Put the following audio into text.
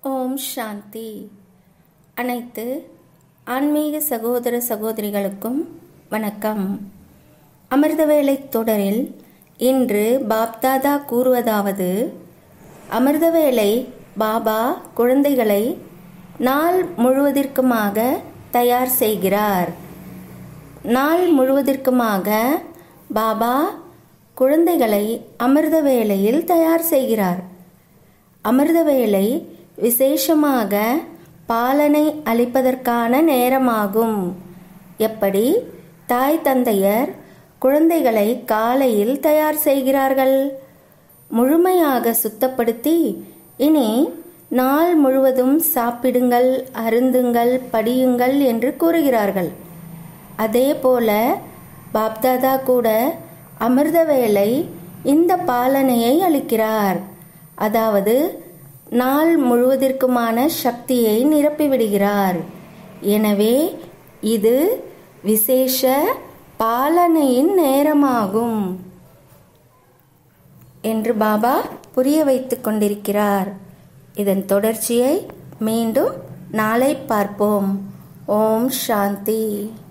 ஓம் சாந்தி அனைத்து ஆன்மீக சகோதர சகோதரிகளுக்கும் வணக்கம் அமிர்தவேளை தொடரில் இன்று பாப்தாதா கூறுவதாவது அமிர்தவேளை பாபா குழந்தைகளை நாள் முழுவதற்குமாக தயார் செய்கிறார் நாள் முழுவதற்குமாக பாபா குழந்தைகளை அமிர்த வேளையில் தயார் செய்கிறார் அமிர்த வேளை விசேஷமாக பாலனை அளிப்பதற்கான நேரமாகும் எப்படி தாய் தந்தையர் குழந்தைகளை காலையில் தயார் செய்கிறார்கள் முழுமையாக சுத்தப்படுத்தி இனி நாள் முழுவதும் சாப்பிடுங்கள் அருந்துங்கள் படியுங்கள் என்று கூறுகிறார்கள் அதே போல பாப்தாதா கூட அமிர்த வேளை இந்த பாலனையை அளிக்கிறார் அதாவது நாள் முழுவதற்குமான சக்தியை நிரப்பிவிடுகிறார் எனவே இது விசேஷ பாலனையின் நேரமாகும் என்று பாபா புரிய வைத்துக் கொண்டிருக்கிறார் இதன் தொடர்ச்சியை மீண்டும் நாளை பார்ப்போம் ஓம் சாந்தி